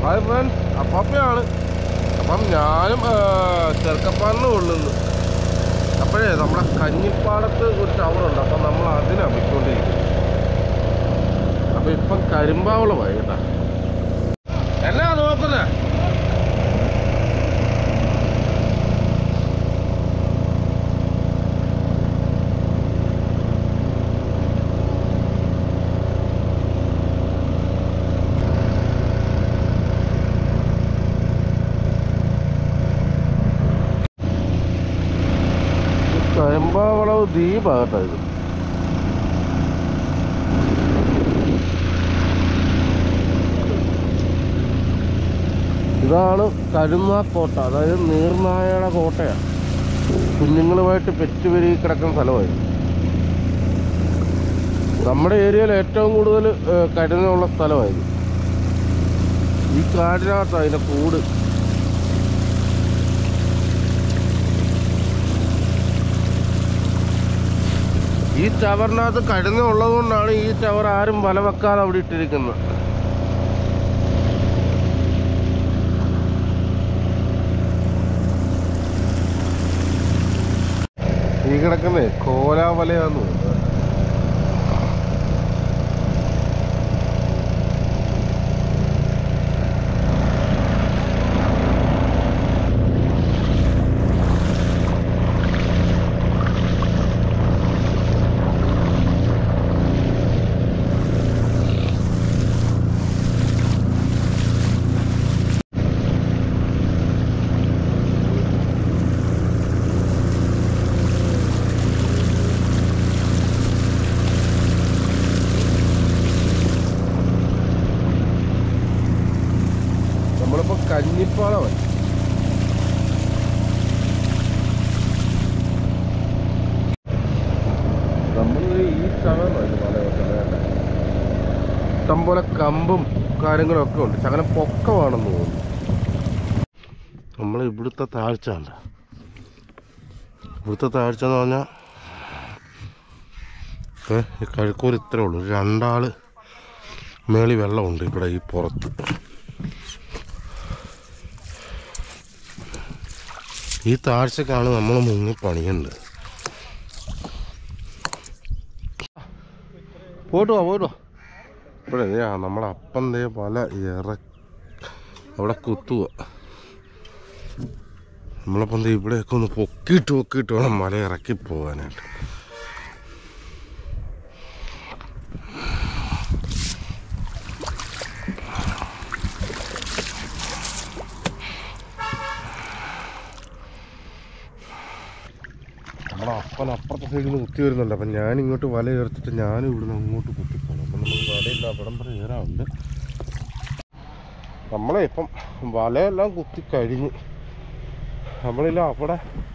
Hi friends അപ്പാപ്പയാണ് അപ്പം ഞാനും ആ, ചെറുക്കപ്പാടിന് കൊള്ളുന്നു അപ്പോഴേ നമ്മുടെ കഞ്ഞിപ്പാടത്ത് ഒരു ടവറുണ്ട് അപ്പം നമ്മൾ അതിനാണ് പോയിക്കൊണ്ടിരിക്കുന്നത് അപ്പം ഇപ്പം കരിമ്പാവളമായി കേട്ടാ എന്നാ നോക്കുന്നേ കരിമ്പാവളവ് ദ്വീപാകട്ടെ ഇത് ഇതാണ് കരുന്നാക്കോട്ട അതായത് നീർനായയുടെ കോട്ടയാണ് കുഞ്ഞുങ്ങളുമായിട്ട് പെറ്റുപെരുകി കിടക്കുന്ന സ്ഥലമായി നമ്മുടെ ഏരിയയിൽ ഏറ്റവും കൂടുതൽ കരുനുള്ള സ്ഥലമായത് ഈ കാടിനകത്താണ് അതിൻ്റെ കൂട് ഈ ചവറിനകത്ത് കഴുന്ന ഉള്ളത് കൊണ്ടാണ് ഈ ചവർ ആരും വല വെക്കാതെ അവിടെ ഇട്ടിരിക്കുന്നത് ഈ കിടക്കുന്നേ കോലാവലയാന്ന് തോന്നുന്നു നമ്മളിപ്പോ കഞ്ഞിപ്പാളമായി നമ്മൾ ഈ സ്ഥലമാണ് മലയൊക്കെ ഇഷ്ടംപോലെ കമ്പും കാര്യങ്ങളും ഒക്കെ ഉണ്ട് ശകലം പൊക്കമാണെന്ന് തോന്നുന്നു നമ്മൾ ഇവിടുത്തെ താഴ്ച ഉണ്ട് ഇവിടുത്തെ താഴ്ച എന്ന് പറഞ്ഞാൽ ഏ, ഈ കഴുക്കൂർ ഇത്രേ ഉള്ളൂ രണ്ടാള് മേളി വെള്ളമുണ്ട് ഇവിടെ ഈ പുറത്ത് ഈ താഴ്ചക്കാണ് നമ്മൾ മുങ്ങി പണിയേണ്ടത് പോയിട്ട് വാ പോയിട്ട് വാ ഇവിടെ ദേ ആ നമ്മളെ അപ്പം ദേ പല ഇറ അവിടെ കുത്തുക നമ്മളിപ്പം ദേ ഇവിടെയൊക്കെ ഒന്ന് പൊക്കിയിട്ട് പൊക്കിയിട്ട് വേണം മല ഇറക്കി പോകാനായിട്ട് നമ്മുടെ അപ്പൻ അപ്പുറത്തെ സൈഡിൽ നിന്ന് കുത്തി വരുന്നുണ്ട് അപ്പം ഞാൻ ഇങ്ങോട്ട് വല ചേർത്തിട്ട് ഞാനും ഇവിടുന്ന് അങ്ങോട്ട് കുത്തിപ്പോകണം അപ്പം നമുക്ക് വലയില്ല അവിടം വരെ കയറാറുണ്ട് നമ്മളെ ഇപ്പം വലയെല്ലാം കുത്തി കഴിഞ്ഞ് നമ്മളില്ല അവിടെ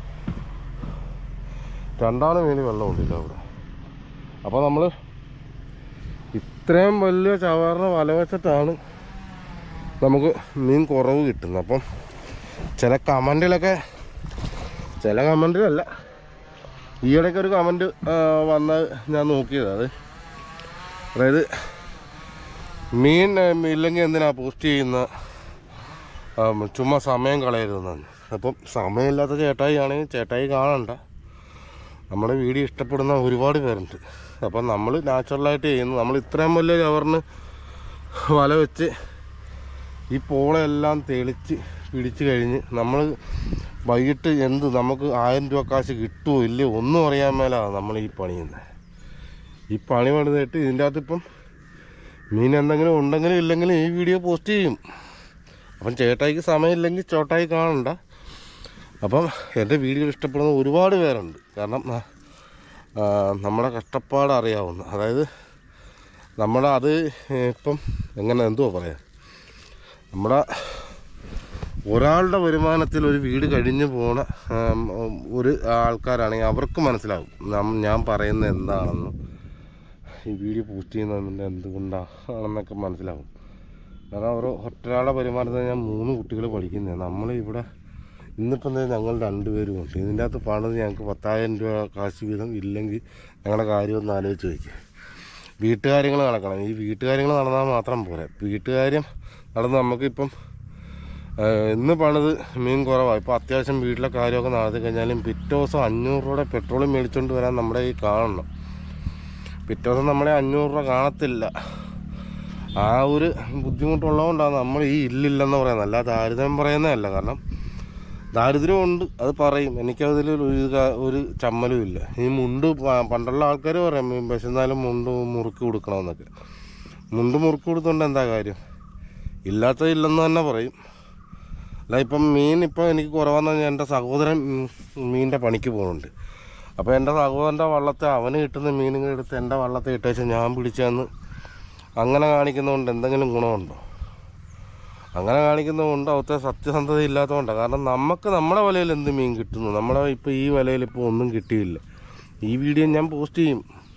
രണ്ടാണ് മേല് വെള്ളമുണ്ടില്ല അവിടെ അപ്പോൾ നമ്മൾ ഇത്രയും വലിയ ചവാറിന് വല വെച്ചിട്ടാണ് നമുക്ക് മീൻ കുറവ് കിട്ടുന്നത് അപ്പം ചില കമൻറ്റിലൊക്കെ ചില കമൻറ്റിലല്ല ഈയിടയ്ക്ക് ഒരു കമൻറ്റ് വന്ന ഞാൻ നോക്കിയത് അത് അതായത് മീൻ ഏം, ഇല്ലെങ്കിൽ എന്തിനാ പോസ്റ്റ് ചെയ്യുന്ന ആം, ചുമ്മാ സമയം കളയരുതെന്നാണ് അപ്പം സമയമില്ലാത്ത ചേട്ടായി ആണെങ്കിൽ ചേട്ടായി കാണണ്ട നമ്മുടെ വീഡിയോ ഇഷ്ടപ്പെടുന്ന ഒരുപാട് പേരുണ്ട് അപ്പം നമ്മൾ നാച്ചുറലായിട്ട് ചെയ്യുന്നു നമ്മൾ ഇത്രയും വലിയ ചവറിന് വല വെച്ച് ഈ പോളയെല്ലാം തെളിച്ച് പിടിച്ച് കഴിഞ്ഞ് നമ്മൾ വൈകിട്ട് എന്ത് നമുക്ക് ആയിരം രൂപ കാശ് കിട്ടുമോ ഇല്ലയോ ഒന്നും അറിയാൻ മേലാണ് നമ്മൾ ഈ പണിയുന്നത് ഈ പണി പണിതിട്ട് ഇതിൻ്റെ അകത്ത് ഇപ്പം മീൻ എന്തെങ്കിലും ഉണ്ടെങ്കിലും ഇല്ലെങ്കിലും ഈ വീഡിയോ പോസ്റ്റ് ചെയ്യും അപ്പം ചേട്ടായിക്ക് സമയമില്ലെങ്കിൽ ചോട്ടായി കാണണ്ട അപ്പം എൻ്റെ വീഡിയോ ഇഷ്ടപ്പെടുന്ന ഒരുപാട് പേരുണ്ട് കാരണം ആ, നമ്മുടെ കഷ്ടപ്പാട് അറിയാവുന്ന അതായത് നമ്മുടെ അത് ഇപ്പം എങ്ങനെ എന്തുവാ പറയാ നമ്മുടെ ഒരാളുടെ വരുമാനത്തിൽ ഒരു വീട് കഴിഞ്ഞു പോണ ആം, ഒരു ആൾക്കാരാണെങ്കിൽ അവർക്ക് മനസ്സിലാവും നം- ഞാൻ പറയുന്നത് എന്താണെന്ന് ഈ വീഡിയോ പോസ്റ്റ് ചെയ്യുന്നതിൻ്റെ എന്തുകൊണ്ടാണെന്നൊക്കെ മനസ്സിലാവും കാരണം അവർ ഒറ്റരാളുടെ വരുമാനത്തിൽ ഞാൻ മൂന്ന് കുട്ടികൾ പഠിക്കുന്നത് നമ്മൾ ഇവിടെ ഇന്നിപ്പം ദേ ഞങ്ങൾ രണ്ടുപേരും ഉണ്ട് ഇതിൻ്റെ അകത്ത് പണിത് ഞങ്ങൾക്ക് പത്തായിരം രൂപ കാശ് വീതം ഇല്ലെങ്കിൽ ഞങ്ങളുടെ കാര്യം ഒന്ന് ആലോചിച്ച് വയ്ക്കുക വീട്ടുകാര്യങ്ങൾ നടക്കണം ഈ വീട്ടുകാര്യങ്ങൾ നടന്നാൽ മാത്രം പോരാ വീട്ടുകാര്യം നടന്ന് നമുക്കിപ്പം ആ, ഇന്ന് പണിത് മീൻ കുറവാണ് ഇപ്പോൾ അത്യാവശ്യം വീട്ടിലെ കാര്യമൊക്കെ നടത്തി കഴിഞ്ഞാലും പിറ്റേ ദിവസം അഞ്ഞൂറ് രൂപയുടെ പെട്രോൾ മേടിച്ചുകൊണ്ട് വരാൻ നമ്മുടെ ഈ കാണണം പിറ്റേ ദിവസം നമ്മളെ അഞ്ഞൂറ് രൂപ കാണത്തില്ല ആ ഒരു ബുദ്ധിമുട്ടുള്ളതുകൊണ്ടാണ് നമ്മൾ ഈ ഇല്ലില്ലെന്ന് പറയുന്നത് അല്ല ദാരിദ്ര്യം പറയുന്നതല്ല കാരണം ദാരിദ്ര്യമുണ്ട് അത് പറയും എനിക്കതിൽ ഒരു കാ- ഒരു ചമ്മലും ഇല്ല ഈ മുണ്ട് പ- പണ്ടുള്ള ആൾക്കാർ പറയും "ഈ വിശന്നാലും മുണ്ട് മുറുക്കി കൊടുക്കണമെന്നൊക്കെ മുണ്ട് മുറുക്കി കൊടുത്തോണ്ട് എന്താ കാര്യം ഇല്ലാത്തത് ഇല്ലെന്ന് തന്നെ പറയും അല്ല ഇപ്പം മീൻ ഇപ്പം എനിക്ക് കുറവാന്ന് പറഞ്ഞാൽ എൻ്റെ സഹോദരൻ ഉം, മീനിൻ്റെ പണിക്ക് പോകുന്നുണ്ട് അപ്പോൾ എൻ്റെ സഹോദരൻ്റെ വള്ളത്തെ അവന് കിട്ടുന്ന മീനുകൾ എടുത്ത് എൻ്റെ വള്ളത്തെ ഇട്ടേച്ച് ഞാൻ പിടിച്ചെന്ന് അങ്ങനെ കാണിക്കുന്നതുകൊണ്ട് എന്തെങ്കിലും ഗുണമുണ്ടോ അങ്ങനെ കാണിക്കുന്നതുകൊണ്ട് അവിടുത്തെ സത്യസന്ധത ഇല്ലാത്തതുകൊണ്ടാണ് കാരണം നമുക്ക് നമ്മുടെ വിലയിൽ എന്ത് മീൻ കിട്ടുന്നു നമ്മുടെ ഇപ്പോൾ ഈ വിലയിൽ ഇപ്പോൾ ഒന്നും കിട്ടിയില്ല ഈ വീഡിയോ ഞാൻ പോസ്റ്റ് ചെയ്യും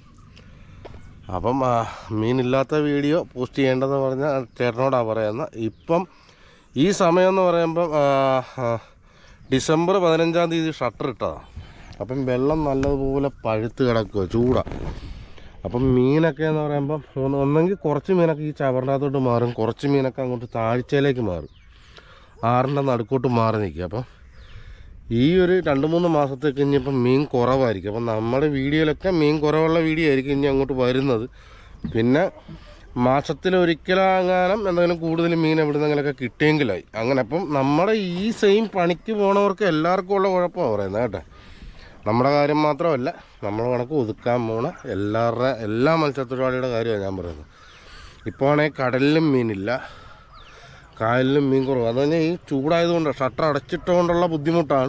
അപ്പം ആ, മീനില്ലാത്ത വീഡിയോ പോസ്റ്റ് ചെയ്യേണ്ടതെന്ന് പറഞ്ഞാൽ ചേട്ടനോടാണ് പറയുന്നത് ഇപ്പം ഈ സമയം എന്ന് പറയുമ്പം ആ, ആ, ഡിസംബർ പതിനഞ്ചാം തീയതി ഷട്ടർ ഇട്ടതാണ് അപ്പം വെള്ളം നല്ലതുപോലെ പഴുത്ത് കിടക്കുക ചൂടാണ് അപ്പം മീനൊക്കെ എന്ന് പറയുമ്പം ഒന്ന് ഒന്നെങ്കിൽ കുറച്ച് മീനൊക്കെ ഈ ചവറിനകത്തോട്ട് മാറും കുറച്ച് മീനൊക്കെ അങ്ങോട്ട് താഴ്ചയിലേക്ക് മാറും ആറിൻ്റെ നടുക്കോട്ട് മാറി നിൽക്കുക അപ്പം ഈ ഒരു രണ്ട് മൂന്ന് മാസത്തേക്ക് ഇനിയിപ്പം മീൻ കുറവായിരിക്കും അപ്പം നമ്മുടെ വീഡിയോയിലൊക്കെ മീൻ കുറവുള്ള വീഡിയോ ആയിരിക്കും ഇനി അങ്ങോട്ട് വരുന്നത് പിന്നെ മാസത്തിലൊരിക്കലാങ്ങാനും എന്തെങ്കിലും കൂടുതൽ മീൻ എവിടുന്നെങ്കിലൊക്കെ കിട്ടിയെങ്കിലായി അങ്ങനെ അപ്പം നമ്മുടെ ഈ സെയിം പണിക്ക് പോണവർക്ക് എല്ലാവർക്കും ഉള്ള കുഴപ്പമാണ് പറയുന്നത് കേട്ടോ നമ്മുടെ കാര്യം മാത്രമല്ല നമ്മളെ കണക്ക് ഒതുക്കാൻ പോണ എല്ലാവരുടെ എല്ലാ മത്സ്യത്തൊഴിലാളിയുടെ കാര്യമാണ് ഞാൻ പറയുന്നത് ഇപ്പോൾ ആണെങ്കിൽ കടലിലും മീനില്ല കായലിലും മീൻ കുറവ് എന്ന് പറഞ്ഞാൽ ഈ ചൂടായതുകൊണ്ട് ഷട്ടർ അടച്ചിട്ടുകൊണ്ടുള്ള ബുദ്ധിമുട്ടാണ്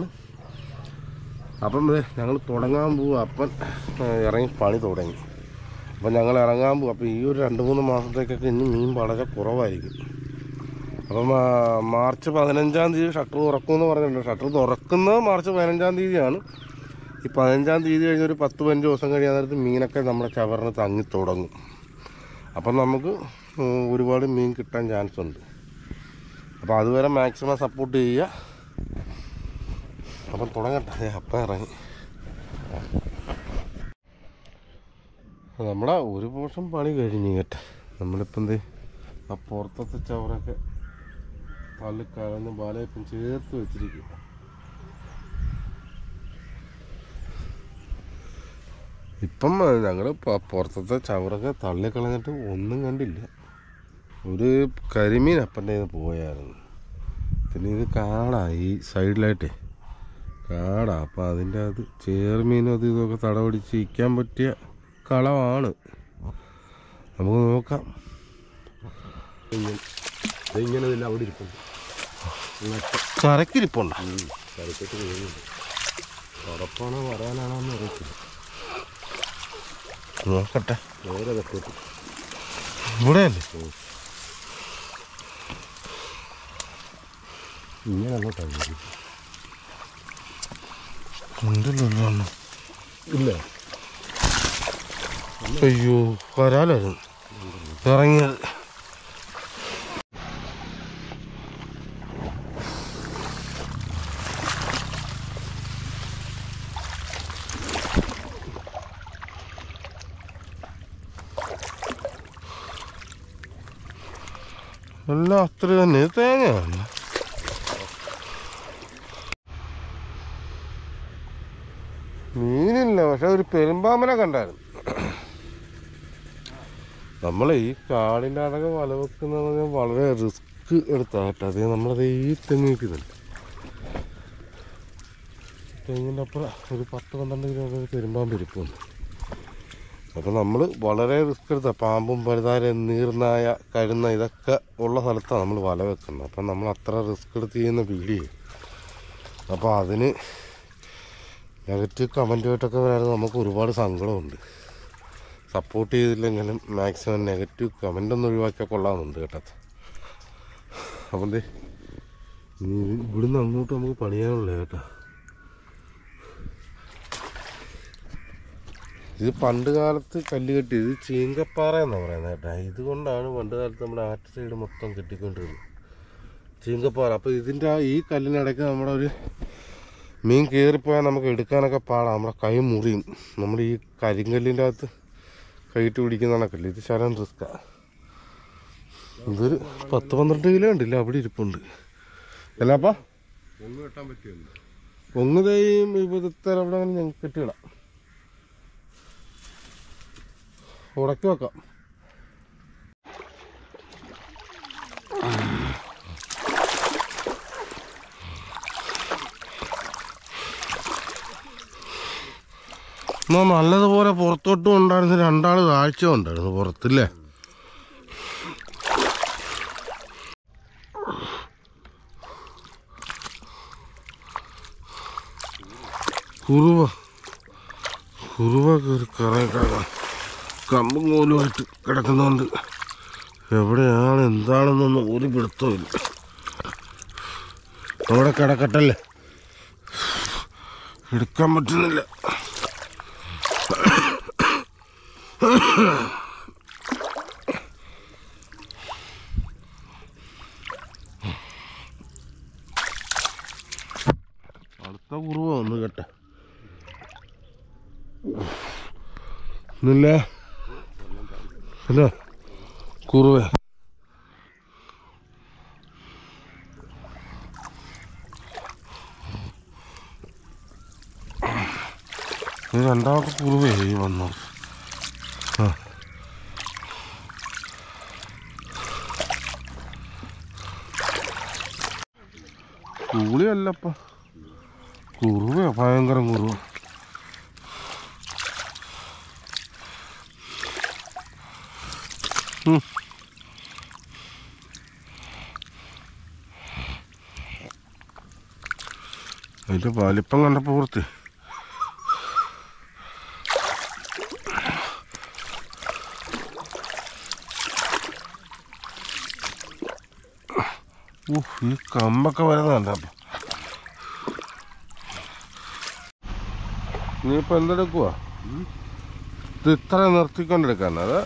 അപ്പം ദേ ഞങ്ങൾ തുടങ്ങാൻ പോവുക അപ്പം ആ, ഇറങ്ങി പണി തുടങ്ങി അപ്പം ഞങ്ങൾ ഇറങ്ങാൻ പോവുക അപ്പോൾ ഈ ഒരു രണ്ട് മൂന്ന് മാസത്തേക്കൊക്കെ ഇനി മീൻ വളരെ കുറവായിരിക്കും അപ്പം ആ, മാർച്ച് പതിനഞ്ചാം തീയതി ഷട്ടർ തുറക്കുമെന്ന് പറഞ്ഞിട്ടുണ്ട് ഷട്ടർ തുറക്കുന്നത് മാർച്ച് പതിനഞ്ചാം തീയതിയാണ് ഈ പതിനഞ്ചാം തീയതി കഴിഞ്ഞ് ഒരു പത്ത് പതിനഞ്ച് ദിവസം കഴിയാൻ നേരത്ത് മീനൊക്കെ നമ്മുടെ ചവറിന് തങ്ങി തുടങ്ങും അപ്പം നമുക്ക് ഉം, ഒരുപാട് മീൻ കിട്ടാൻ ചാൻസ് ഉണ്ട് അപ്പോൾ അതുവരെ മാക്സിമം സപ്പോർട്ട് ചെയ്യുക അപ്പം തുടങ്ങട്ടെ ദേ അപ്പം ഇറങ്ങി നമ്മുടെ ഒരു പോർഷൻ പണി കഴിഞ്ഞു കേട്ടെ നമ്മളിപ്പം എന്തേ ആ പുറത്തത്തെ ചവറൊക്കെ തള്ളിക്കളഞ്ഞ് ബാലയപ്പം ചേർത്ത് വെച്ചിരിക്കും ഇപ്പം ഞങ്ങൾ പുറത്തത്തെ ചവറൊക്കെ തള്ളിക്കളഞ്ഞിട്ട് ഒന്നും കണ്ടില്ല ഒരു കരിമീൻ അപ്പൻ്റെ കയ്യിൽ നിന്ന് പോയായിരുന്നു പിന്നെ ഇത് കാടാ ഈ സൈഡിലായിട്ടേ കാടാ അപ്പം അതിൻ്റെ അത് ചേർമീനും അത് ഇതൊക്കെ തടപിടിച്ച് ഇരിക്കാൻ പറ്റിയ കളമാണ് നമുക്ക് നോക്കാം ഇങ്ങനെ ഇല്ല അവിടെ ഇരിപ്പുണ്ട് കരക്കിരിപ്പുണ്ട് കരക്കെട്ട് വീഴുന്നുണ്ട് ഉറപ്പാണോ വരാനാണോ എന്ന് അറിയത്തില്ല നോക്കട്ടെ നേരെ തെക്കോട്ട് ഇവിടെയല്ലേ ഇങ്ങനെ അങ്ങോട്ടാണ് വീഴുന്നത്. ഉണ്ടല്ലോ ഇല്ല അയ്യോ വരാലായിരുന്നു ഇറങ്ങിയത് എല്ലാം അത്ര തന്നെ ഇത് തേങ്ങയാണ് മീനില്ല പക്ഷെ ഒരു പെരുമ്പാമ്പനെ കണ്ടായിരുന്നു നമ്മൾ ഈ കാടിൻ്റെ അടക്കം വല വെക്കുന്നത് പറഞ്ഞാൽ വളരെ റിസ്ക് എടുത്താട്ടോ അത് നമ്മളത് ഈ തെങ്ങ് നിൽക്കുന്നുണ്ട് തെങ്ങിൻ്റെ അപ്പുറം ഒരു പത്ത് പന്ത്രണ്ട് കിലോ പെരുമ്പാമ്പ് ഇരിപ്പുണ്ട് അപ്പം നമ്മൾ വളരെ റിസ്ക് എടുത്ത പാമ്പും പഴുതാര നീർനായ കരുന്ന ഇതൊക്കെ ഉള്ള സ്ഥലത്താണ് നമ്മൾ വല വെക്കുന്നത് അപ്പം നമ്മൾ അത്ര റിസ്ക് എടുത്ത് ചെയ്യുന്ന വീഡിയോ അപ്പോൾ അതിന് നെഗറ്റീവ് കമൻറ്റുമായിട്ടൊക്കെ വരാതെ നമുക്ക് ഒരുപാട് സങ്കടമുണ്ട് സപ്പോർട്ട് ചെയ്തില്ലെങ്കിലും മാക്സിമം നെഗറ്റീവ് കമൻ്റ് ഒന്ന് ഒഴിവാക്കിയാൽ കൊള്ളാമെന്നുണ്ട് കേട്ടോ അപ്പം ദേ ഇനി ഇത് ഇവിടുന്ന് അങ്ങോട്ട് നമുക്ക് പണിയാനുള്ളേ കേട്ടോ ഇത് പണ്ട് കാലത്ത് കല്ല് കെട്ടി ഇത് ചീങ്കപ്പാറ എന്നാണ് പറയുന്നത് കേട്ടോ ഇതുകൊണ്ടാണ് പണ്ട് കാലത്ത് നമ്മുടെ ആറ്റ് സൈഡ് മൊത്തം കെട്ടിക്കൊണ്ടിരുന്നത് ചീങ്കപ്പാറ അപ്പോൾ ഇതിൻ്റെ ആ ഈ കല്ലിനിടയ്ക്ക് നമ്മുടെ ഒരു മീൻ കയറിപ്പോയാൽ നമുക്ക് എടുക്കാനൊക്കെ പാടാം നമ്മുടെ കൈ മുറിയും നമ്മൾ ഈ കരിങ്കല്ലിൻ്റെ അകത്ത് കൈയിട്ട് പിടിക്കുന്ന കണക്കല്ലേ ഇത് ശരം റിസ്ക്കാ ഇതൊരു പത്ത് പന്ത്രണ്ട് കിലോ ഉണ്ടല്ല അവിടെ ഇരിപ്പുണ്ട് അല്ലാപ്പാ ഒന്ന് വെട്ടാൻ പറ്റുമല്ലോ ഒന്നുതേയും വിധത്തിൽ അവിടെ അങ്ങനെ ഞങ്ങൾക്ക് കെട്ടിയിടാം ഉടക്കി വെക്കാം എന്നാ നല്ലതുപോലെ പുറത്തോട്ടും ഉണ്ടായിരുന്നു രണ്ടാൾ കാഴ്ച ഉണ്ടായിരുന്നു പുറത്തില്ലേ കുറുവ കുറുവ കയറി കറങ്ങി കമ്പും കോലുമായിട്ട് കിടക്കുന്നുണ്ട് എവിടെയാണ് എന്താണെന്നൊന്നും ഒരു പിടുത്തമില്ല അവിടെ കിടക്കട്ടല്ലേ എടുക്കാൻ പറ്റുന്നില്ല അടുത്ത കുറുവ ഒന്ന് കേട്ടെ ഇന്നില്ലേ ഹലോ കുറുവ ഇത് രണ്ടാമത്തെ കുറുവേ ഈ വന്നു ആ കൂളിയല്ലപ്പ കുറുവയോ ഭയങ്കര കുറുവ ഉം. അതിന്റെ വലിപ്പം കണ്ടപ്പോ പുറത്ത് ഉഫ്, ഈ കമ്പൊക്കെ വരുന്നുണ്ട് അപ്പൊ നീയിപ്പോ എന്തെടുക്കുവാ ഇത് ഇത്ര നിർത്തിക്കൊണ്ടെടുക്കാൻ അത്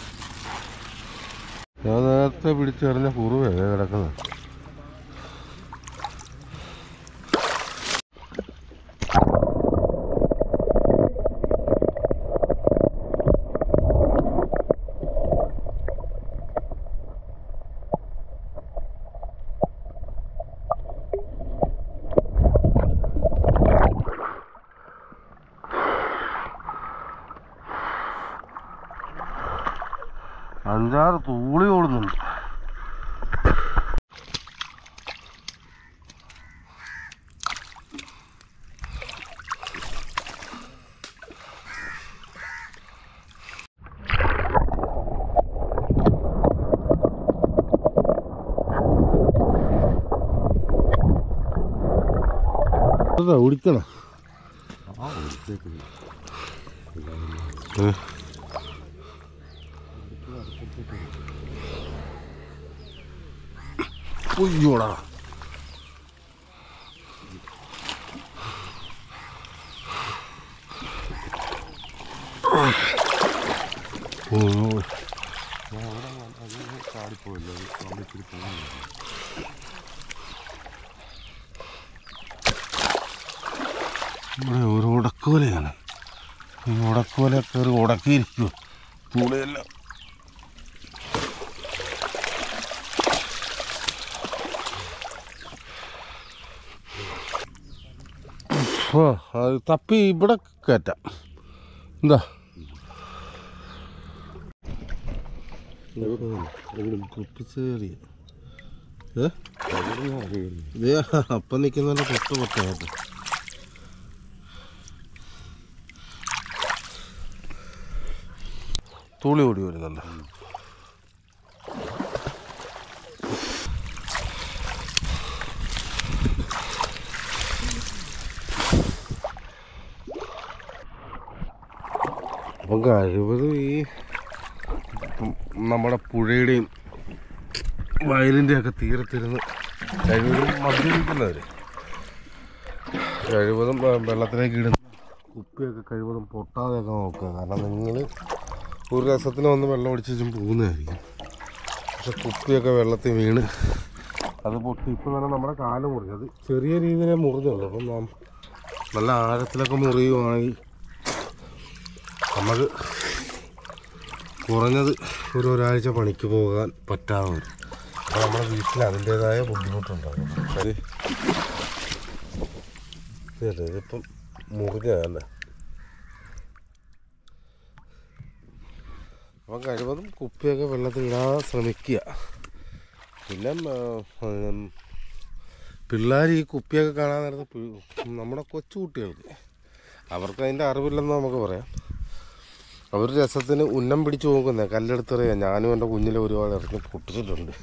ഞാൻ നേരത്തെ പിടിച്ചെറിഞ്ഞ കുറുവേ കിടക്കുന്നത് അഞ്ചാറ് തൂളി ഓടുന്നുണ്ട് അതാ ഓടിക്കണം ആ ഒരിക്കലും ഏ. ഉയ്യോടാ ഓ ഞാൻ അവിടെ വന്ന് അത് ചാടിപ്പോയല്ലോ അത് അവിടെ ഇച്ചിരി പോകുന്നു ഇവിടെ ഒരു ഉടക്കുവലയാണ് ഈ ഉടക്കുവല കയറി ഉടക്കിയിരിക്കുക കൂടെയെല്ലാം ഓ അത് തപ്പി ഇവിടെ കയറ്റാം എന്താ കുപ്പിച്ചേറിയ ഏ ഇതേ അപ്പം നിൽക്കുന്നതിൻ്റെ തൊട്ട് പൊട്ടാകട്ടെ തുളി ഓടി വരുന്നുണ്ട് അപ്പം കഴിവതും ഈ ഇപ്പം നമ്മുടെ പുഴയുടെയും വയലിൻ്റെ ഒക്കെ തീരത്തിരുന്ന് കഴിവതും മദ്യപിക്കുന്നവർ കഴിവതും ആ, വെള്ളത്തിലേക്ക് ഇടുന്ന കുപ്പിയൊക്കെ കഴിവതും പൊട്ടാതെയൊക്കെ നോക്കുക കാരണം നിങ്ങൾ ഒരു രസത്തിന് വന്ന് വെള്ളം അടിച്ചും പോകുന്നതായിരിക്കും പക്ഷെ കുപ്പിയൊക്കെ വെള്ളത്തിൽ വീണ് അത് പൊട്ടി ഇപ്പം തന്നെ നമ്മുടെ കാല് മുറി അത് ചെറിയ രീതിയിലേ മുറിഞ്ഞുള്ളൂ അപ്പം നാം നല്ല ആഴത്തിലൊക്കെ മുറിയുവാണെങ്കിൽ നമുക്ക് കുറഞ്ഞത് ഒരു ഒരാഴ്ച പണിക്ക് പോകാൻ പറ്റാതെ വരും അപ്പോൾ നമ്മുടെ വീട്ടിൽ അതിൻ്റേതായ ബുദ്ധിമുട്ടുണ്ടാകും ശരി ഇതല്ലേ ഇതിപ്പം മുറിഞ്ഞതല്ലേ അപ്പം കഴിവതും കുപ്പിയൊക്കെ വെള്ളത്തിൽ ഇടാതെ ശ്രമിക്കുക പിന്നെ പിള്ളേർ ഈ കുപ്പിയൊക്കെ കാണാൻ നേരത്ത് പി- നമ്മുടെ കൊച്ചു കുട്ടികൾക്ക് അവർക്ക് അതിൻ്റെ അറിവില്ലെന്ന് നമുക്ക് പറയാം അവർ രസത്തിന് ഉന്നം പിടിച്ച് നോക്കുന്നത് കല്ലെടുത്തെറിയാം ഞാനും എൻ്റെ കുഞ്ഞിലെ ഒരുപാട് ഇറങ്ങി പൊട്ടിച്ചിട്ടുണ്ട്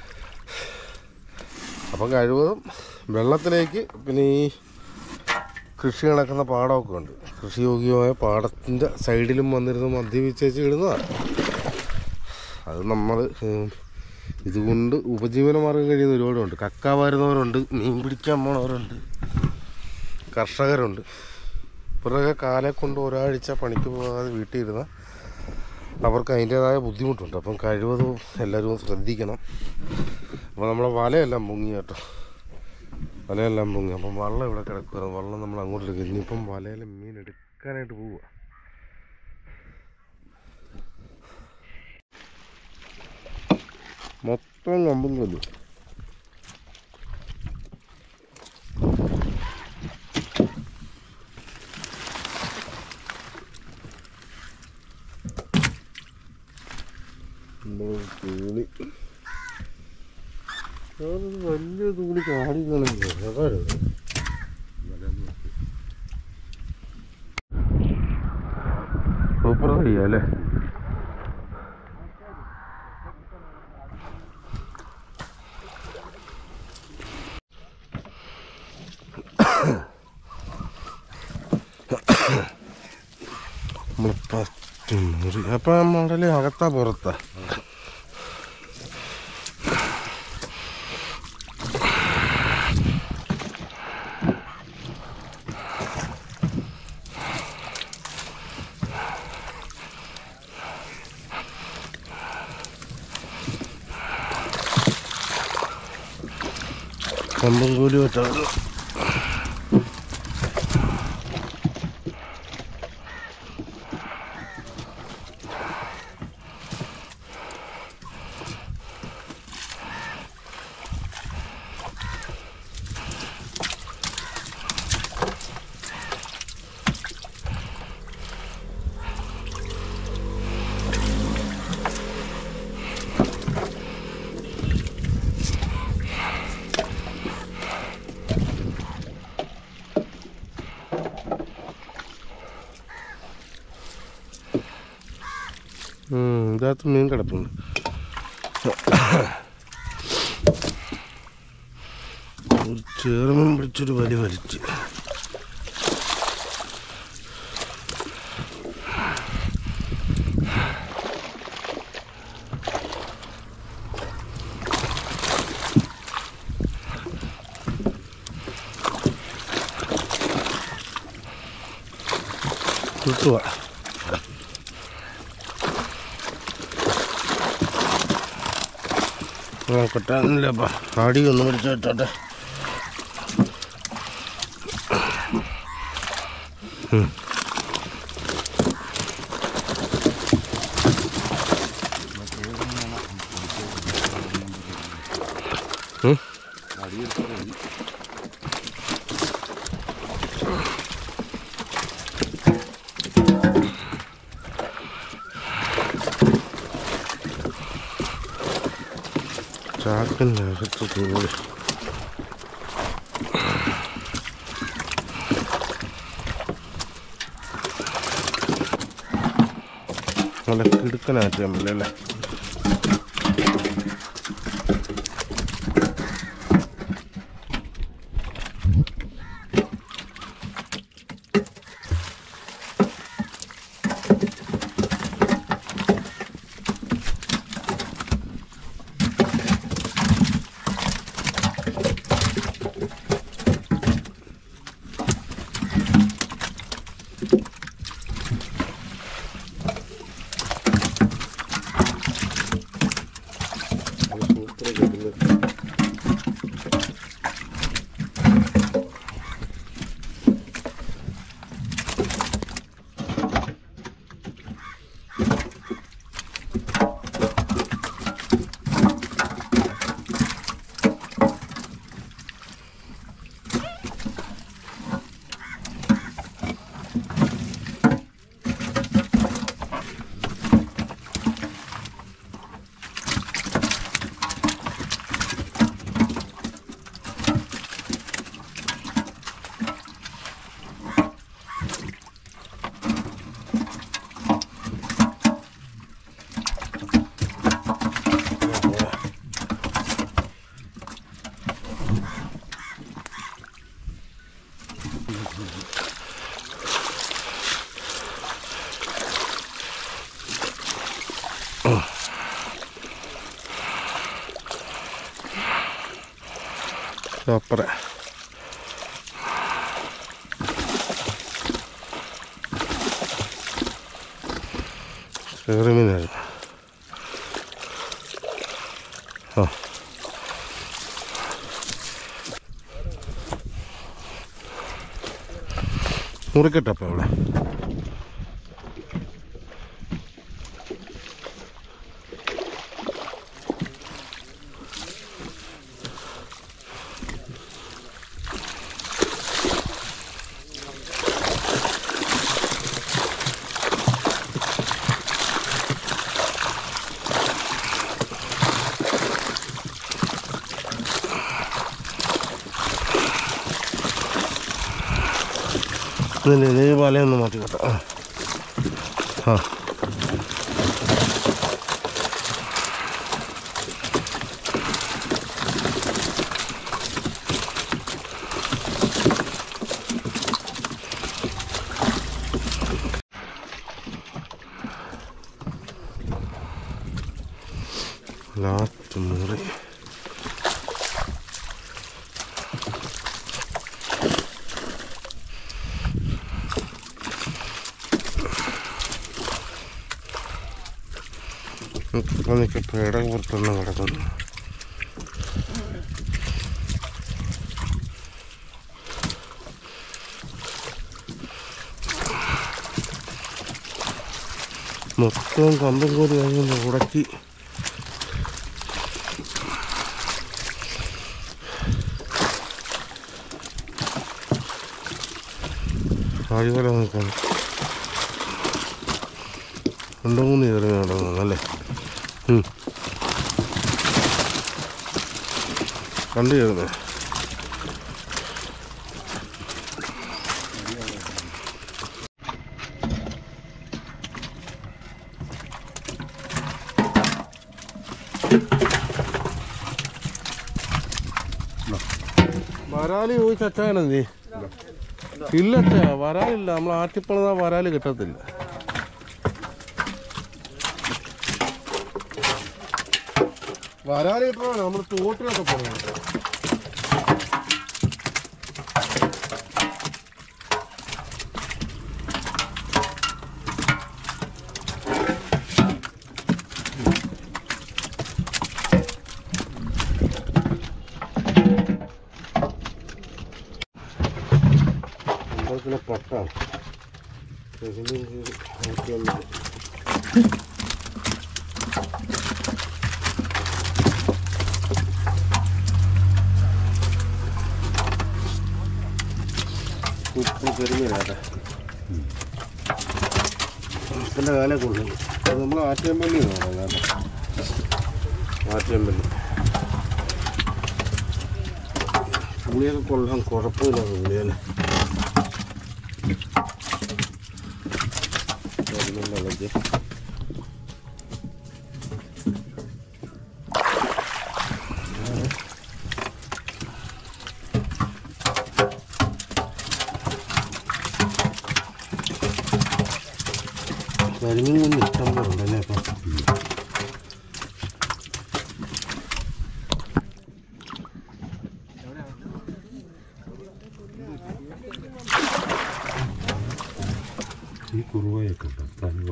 അപ്പം കഴിവതും വെള്ളത്തിലേക്ക് പിന്നെ ഈ കൃഷി നടക്കുന്ന പാടമൊക്കെ ഉണ്ട് കൃഷിയോഗ്യമായ പാടത്തിൻ്റെ സൈഡിലും വന്നിരുന്ന് മദ്യപിച്ചേച്ച് ഇടുന്നതാണ് അത് നമ്മൾ ഇതുകൊണ്ട് ഉപജീവനമാർഗം കഴിയുന്ന ഒരുപാടുണ്ട് കക്ക വരുന്നവരുണ്ട് മീൻ പിടിക്കാൻ പോണവരുണ്ട് കർഷകരുണ്ട് ഇവരുടെയൊക്കെ കാലെ കൊണ്ട് ഒരാഴ്ച പണിക്ക് പോകാതെ വീട്ടിൽ ഇരുന്ന അവർക്ക് അതിൻ്റേതായ ബുദ്ധിമുട്ടുണ്ട് അപ്പം കഴിവതും എല്ലാവരും ഒന്ന് ശ്രദ്ധിക്കണം അപ്പോൾ നമ്മളെ വലയെല്ലാം പൊങ്ങി കേട്ടോ വലയെല്ലാം പൊങ്ങി അപ്പം വള്ളം ഇവിടെ കിടക്കുക വള്ളം നമ്മൾ അങ്ങോട്ട് എടുക്കുക ഇനിയിപ്പം വലയിൽ മീൻ എടുക്കാനായിട്ട് പോവുക മൊത്തം കമ്പും കൊല്ലും നമ്മള് തൂണി അതൊരു വലിയ തൂണി കാടി കളഞ്ഞു അതാണ് സൂപ്പർ ചെയ്യാം അല്ലേ നമ്മൾ പത്ത് മുറി അപ്പം മോഡല് അകത്താ പുറത്താ കമ്പം കൂലി വെച്ചാണ് ഇതിനകത്ത് മീൻ കിടപ്പുണ്ട് ഒരു ചേർമീൻ പിടിച്ചൊരു വലി വലിച്ച് കിട്ടുക നോക്കട്ടെ ഇല്ലപ്പാ ആടി ഒന്ന് പിടിച്ച് വെച്ചോട്ടെ ഉം. ഉം. ചാക്കിൻ്റെ അകത്ത് കൂടി നല്ല കിടുക്കനായിട്ട് നമ്മളല്ലേ സൂപ്പർ ചെറുമീനായിരുന്നു ആ മുറിക്കട്ടപ്പം ഇവിടെ ഇതിൻ്റെ ഇതേ വലയൊന്ന് മാറ്റി കേട്ടോ ആ ആ ലാസ്റ്റ് മുറി ഇപ്പം നിൽക്കുക പേട പുറത്തൊന്നും കിടക്കുന്നു മൊത്തം കമ്പം കൂടി കഴിഞ്ഞ് ഉടക്കി അടിപൊളി നിൽക്കുന്നു രണ്ടു മൂന്ന് ഇറങ്ങി നടന്നു അല്ലേ ഉം. കണ്ടു ചേർന്ന് വരാല് ചോദിച്ച അച്ചായനെന്തേ ഇല്ല അച്ഛാ വരാലില്ല നമ്മൾ ആറ്റിപ്പണതാ വരാല് കിട്ടത്തില്ല വരാല് കിട്ടണോ നമ്മൾ തോട്ടിലൊക്കെ പോകുന്നത് അമ്പലത്തിലെ പട്ടാണ് ഇതിലും കയറി നോക്കിയാൽ ഉപ്പ് പെരുമീനാട്ടെ ഉപ്പിൻ്റെ കാലം കൊള്ളുന്നു അത് നമ്മൾ ആറ്റിയമ്പള്ളി വേണം കേട്ടോ ആറ്റിയമ്പള്ളി പുളിയൊക്കെ കൊള്ളാൻ കുഴപ്പമില്ല പുളിയല്ലേ കരിമീനിളക്കി കരിമീൻ കൊണ്ട് ഇഷ്ടം പോലെ ഉണ്ടല്ലേ അപ്പം ഈ കുറുവയൊക്കെ ഉണ്ട് തനിവ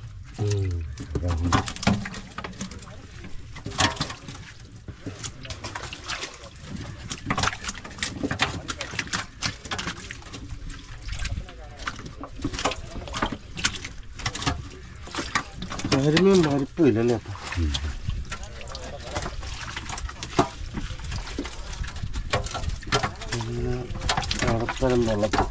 കരിമീൻ വലിപ്പമില്ലല്ലേ അപ്പം പിന്നെ അടപ്പരം വെള്ളത്തിൽ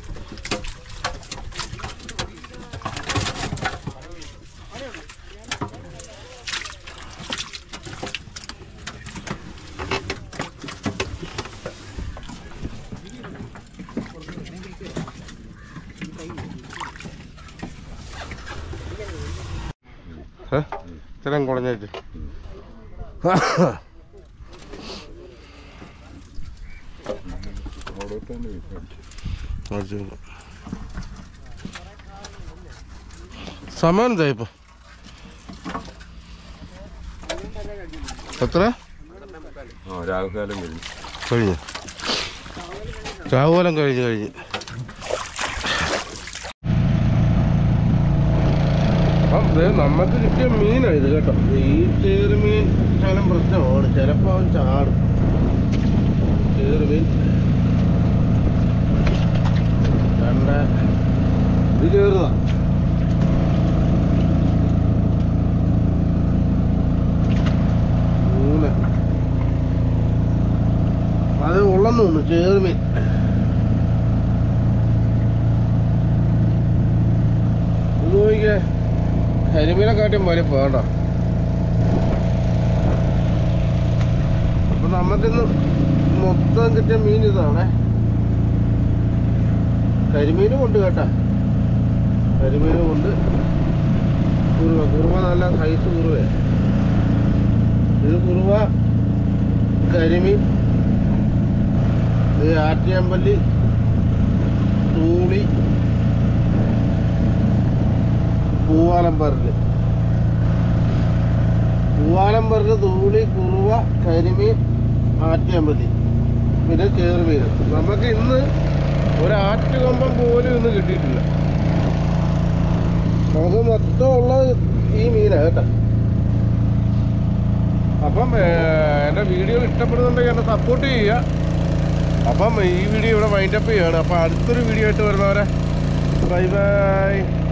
ഏ? ഇത്രയും കുളഞ്ഞേച്ച് അവിടെ തന്നെ അടിച്ചു സമാനം ഇതായിപ്പോ എത്ര ആ രാഹുകാലം കഴിഞ്ഞു കഴിഞ്ഞു ചാവോലം കഴിഞ്ഞ് കഴിഞ്ഞ് അപ്പം ദേ നമുക്ക് കിട്ടിയ മീനാണ് ഇത് കേട്ടോ ഈ ചേറുമീൻ ശകലം പ്രശ്നമാണ് ചിലപ്പോൾ അവൻ ചാടും ചേറുമീൻ രണ്ട് ഇത് ചേറുതാ മൂന്ന് അത് ഉള്ളെന്ന് തോന്നുന്നു ചേറുമീൻ ഇത് നോക്കിക്കേ കരിമീനെക്കാട്ടും വലിയ വേണ്ട അപ്പൊ നമുക്കിന്ന് മൊത്തം കിട്ടിയ മീൻ ഇതാണേ കരിമീനും ഉണ്ട് കേട്ടാ കരിമീനും ഉണ്ട് കുറുവ കുറുവ നല്ല സൈസ് കുറുവ ഇത് കുറുവ കരിമീൻ ഇത് ആറ്റിയമ്പല്ലി തൂളി പൂവാലമ്പറില് പൂവാലമ്പറില് തൂളി കുറുവ കരിമീൻ ആറ്റിയമ്പതി പിന്നെ ചേറുമീൻ നമുക്ക് ഇന്ന് ഒരു ആറ്റുകൊമ്പം പോലും ഇന്ന് കിട്ടിയിട്ടില്ല നമുക്ക് മൊത്തം ഉള്ളത് ഈ മീനാ കേട്ടോ അപ്പം ഏർ, എൻ്റെ വീഡിയോ ഇഷ്ടപ്പെടുന്നുണ്ടെങ്കിൽ എന്നെ സപ്പോർട്ട് ചെയ്യുക അപ്പം ഈ വീഡിയോ ഇവിടെ വൈൻഡപ്പ് ചെയ്യുകയാണ് അപ്പം അടുത്തൊരു വീഡിയോ ആയിട്ട് വരുന്നവരെ ബൈ ബൈ